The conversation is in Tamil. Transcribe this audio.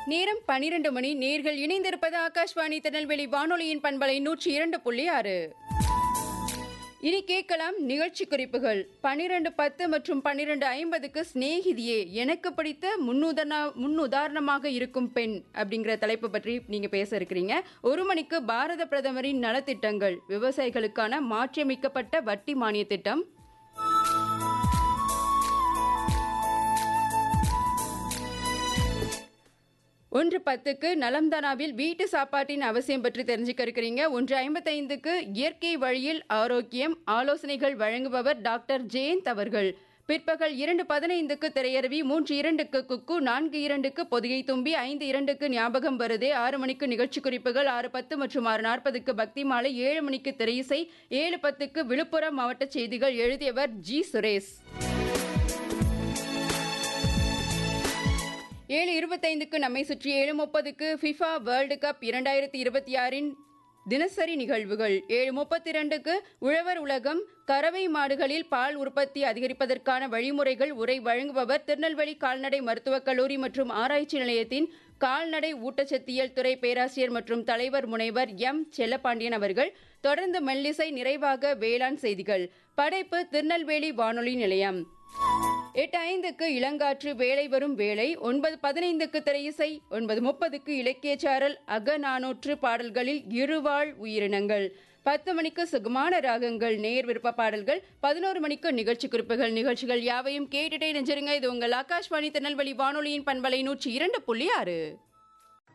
நேரம் பனிரெண்டு மணி நேர்கள் இணைந்திருப்பது ஆகாஷ்வாணி திருநெல்வேலி வானொலியின் பண்பலை நூற்றி இரண்டு புள்ளி ஆறு இனி கேட்கலாம் நிகழ்ச்சி குறிப்புகள் பன்னிரண்டு பத்து மற்றும் பன்னிரண்டு ஐம்பதுக்கு சிநேகிதியே எனக்கு பிடித்த முன்னுதாரண முன்னுதாரணமாக இருக்கும் பெண் அப்படிங்கிற தலைப்பு பற்றி நீங்க பேச இருக்கிறீங்க ஒரு மணிக்கு பாரத பிரதமரின் நலத்திட்டங்கள் விவசாயிகளுக்கான மாற்றியமைக்கப்பட்ட வட்டி மானிய திட்டம் ஒன்று பத்துக்கு நலம்தானாவில் வீட்டு சாப்பாட்டின் அவசியம் பற்றி தெரிஞ்சுக்க இருக்கிறீங்க ஒன்று ஐம்பத்தைந்துக்கு இயற்கை வழியில் ஆரோக்கியம் ஆலோசனைகள் வழங்குபவர் டாக்டர் ஜெயந்த் அவர்கள் பிற்பகல் இரண்டு பதினைந்துக்கு திரையரவி மூன்று இரண்டுக்கு குக்கு நான்கு இரண்டுக்கு பொதிகை தும்பி ஐந்து இரண்டுக்கு ஞாபகம் வருதே ஆறு மணிக்கு நிகழ்ச்சி குறிப்புகள் ஆறு பத்து மற்றும் ஆறு நாற்பதுக்கு பக்தி மாலை ஏழு மணிக்கு திரையிசை ஏழு பத்துக்கு விழுப்புரம் மாவட்ட செய்திகள் எழுதியவர் ஜி சுரேஷ் ஏழு இருபத்தைந்துக்கு நம்மை சுற்றி ஏழு முப்பதுக்கு ஃபிஃபா வேர்ல்டு கப் இரண்டாயிரத்தி இருபத்தி ஆறின் தினசரி நிகழ்வுகள் ஏழு முப்பத்தி இரண்டுக்கு உழவர் உலகம் கறவை மாடுகளில் பால் உற்பத்தி அதிகரிப்பதற்கான வழிமுறைகள் உரை வழங்குபவர் திருநெல்வேலி கால்நடை மருத்துவக் கல்லூரி மற்றும் ஆராய்ச்சி நிலையத்தின் கால்நடை ஊட்டச்சத்தியல் துறை பேராசிரியர் மற்றும் தலைவர் முனைவர் எம் செல்லப்பாண்டியன் அவர்கள் தொடர்ந்து மெல்லிசை நிறைவாக வேளாண் செய்திகள் படைப்பு திருநெல்வேலி வானொலி நிலையம் எட்டு ஐந்துக்கு இளங்காற்று வேலை வரும் வேலை ஒன்பது பதினைந்துக்கு திரையிசை ஒன்பது முப்பதுக்கு இலக்கியச்சாரல் அக நானூற்று பாடல்களில் இருவாழ் உயிரினங்கள் பத்து மணிக்கு சுகமான ராகங்கள் நேர் விருப்ப பாடல்கள் பதினோரு மணிக்கு நிகழ்ச்சி குறிப்புகள் நிகழ்ச்சிகள் யாவையும் கேட்டுட்டே நெஞ்சிருங்க இது உங்கள் ஆகாஷ்வாணி திருநெல்வேலி வானொலியின் பண்பலை நூற்றி இரண்டு புள்ளி ஆறு